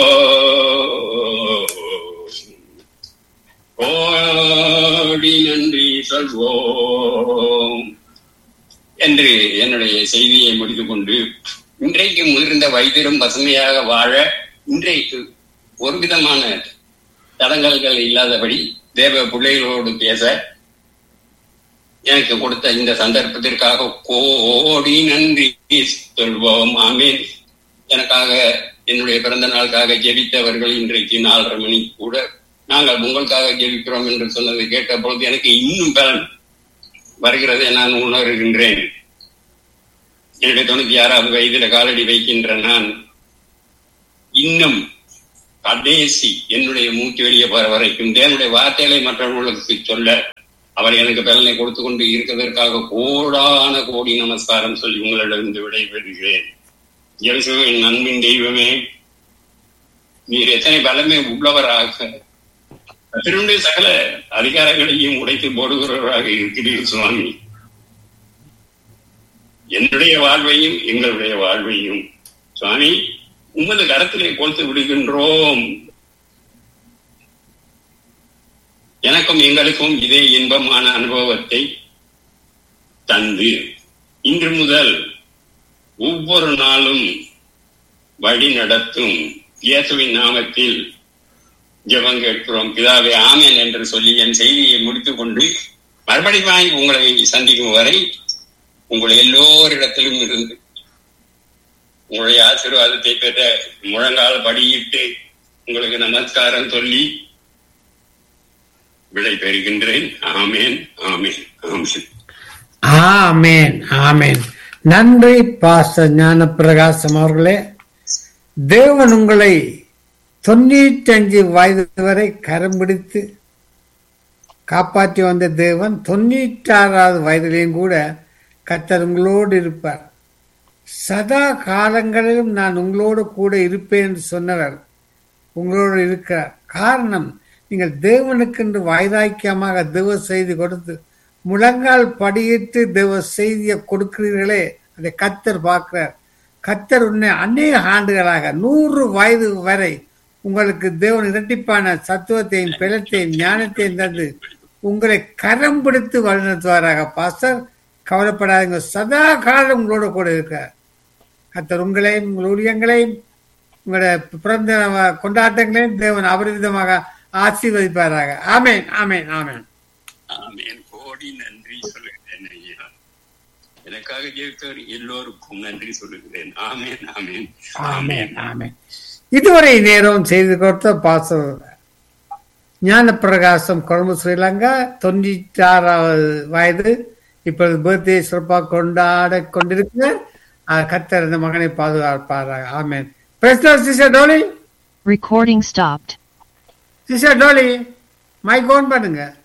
கோடி நன்றி சொல்வோம் என்று என்னுடைய செய்தியை முடித்துக் கொண்டு இன்றைக்கு முதிர்ந்த வைத்தியரும் பசுமையாக வாழ இன்றைக்கு ஒரு விதமான தடங்கல்கள் இல்லாதபடி தேவ பிள்ளைகளோடு பேச எனக்கு கொடுத்த இந்த சந்தர்ப்பத்திற்காக கோடி நன்றி சொல்வோம் ஆமீன் எனக்காக என்னுடைய பிறந்த நாளுக்காக ஜெபித்தவர்கள் இன்றைக்கு நாலரை மணி கூட நாங்கள் உங்களுக்காக ஜெபிக்கிறோம் என்று சொன்னதை கேட்ட பொழுது எனக்கு இன்னும் பலன் வருகிறதை நான் உணர்கின்றேன் என்னுடைய தொண்ணூத்தி ஆறாவது வயதில காலடி வைக்கின்ற நான் இன்னும் கடைசி என்னுடைய மூச்சு வெளியே போற வரைக்கும் தேவனுடைய வார்த்தைகளை மற்றவர்களுக்கு சொல்ல அவர் எனக்கு பலனை கொடுத்து கொண்டு இருக்கிறதற்காக கோடான கோடி நமஸ்காரம் சொல்லி உங்களிடமிருந்து விடைபெறுகிறேன் என் அன்பின் தெய்வமே நீர் எத்தனை பலமே உள்ளவராக திருடைய சகல அதிகாரங்களையும் உடைத்து போடுகிறவராக இருக்கிறீர் சுவாமி என்னுடைய வாழ்வையும் எங்களுடைய வாழ்வையும் சுவாமி உமது கரத்திலே கொடுத்து விடுகின்றோம் எனக்கும் எங்களுக்கும் இதே இன்பமான அனுபவத்தை தந்து இன்று முதல் ஒவ்வொரு நாளும் வழி நடத்தும் இயேசுவின் நாமத்தில் ஜெபம் கேட்கிறோம் பிதாவே ஆமேன் என்று சொல்லி என் செய்தியை முடித்துக் கொண்டு மறுபடியும் உங்களை சந்திக்கும் வரை உங்களை எல்லோரிடத்திலும் இருந்து உங்களுடைய ஆசீர்வாதத்தை பெற்ற முழங்கால் படியிட்டு உங்களுக்கு நமஸ்காரம் சொல்லி விடை பெறுகின்றேன் ஆமேன் ஆமேன் ஆமேன் ஆமேன் ஆமேன் நன்றி பாச ஞான பிரகாசம் அவர்களே தேவன் உங்களை தொண்ணூற்றி அஞ்சு வயது வரை கரம் பிடித்து காப்பாற்றி வந்த தேவன் தொண்ணூற்றி ஆறாவது வயதிலையும் கூட கத்தர் உங்களோடு இருப்பார் சதா காலங்களிலும் நான் உங்களோடு கூட இருப்பேன் என்று சொன்னவர் உங்களோடு இருக்கிறார் காரணம் நீங்கள் தேவனுக்கென்று வைராக்கியமாக தேவ செய்தி கொடுத்து முழங்கால் படியிட்டு தேவ செய்தியை கொடுக்கிறீர்களே அதை கத்தர் பார்க்கிறார் கத்தர் உன்னை அநேக ஆண்டுகளாக நூறு வயது வரை உங்களுக்கு தேவன் இரட்டிப்பான சத்துவத்தையும் பிளத்தையும் ஞானத்தையும் தந்து உங்களை கரம் பிடித்து வழிநடத்துவாராக பாஸ்டர் கவலைப்படாதீங்க சதா காலம் உங்களோட கூட இருக்கார் கத்தர் உங்களையும் உங்கள் ஊழியங்களையும் உங்களுடைய பிறந்த கொண்டாட்டங்களையும் தேவன் அபரிதமாக ஆசீர்வதிப்பாராக ஆமேன் ஆமேன் ஆமேன் ஆமேன் கோடி நன்றி சொல்லுகிறேன் ஐயா எனக்காக ஜெயித்தவர் எல்லோருக்கும் நன்றி சொல்லுகிறேன் ஆமேன் ஆமேன் ஆமேன் ஆமேன் இதுவரை நேரம் செய்து கொடுத்த பாச ஞான பிரகாசம் கொழும்பு ஸ்ரீலங்கா தொண்ணூற்றி ஆறாவது வயது இப்பொழுது பர்த்டே சிறப்பாக கொண்டாட கொண்டிருக்கிறார் கத்தர் இந்த மகனை பாதுகாப்பாராக ஆமேன் sister Dolly Recording stopped. Sister Dolly mic on பண்ணுங்க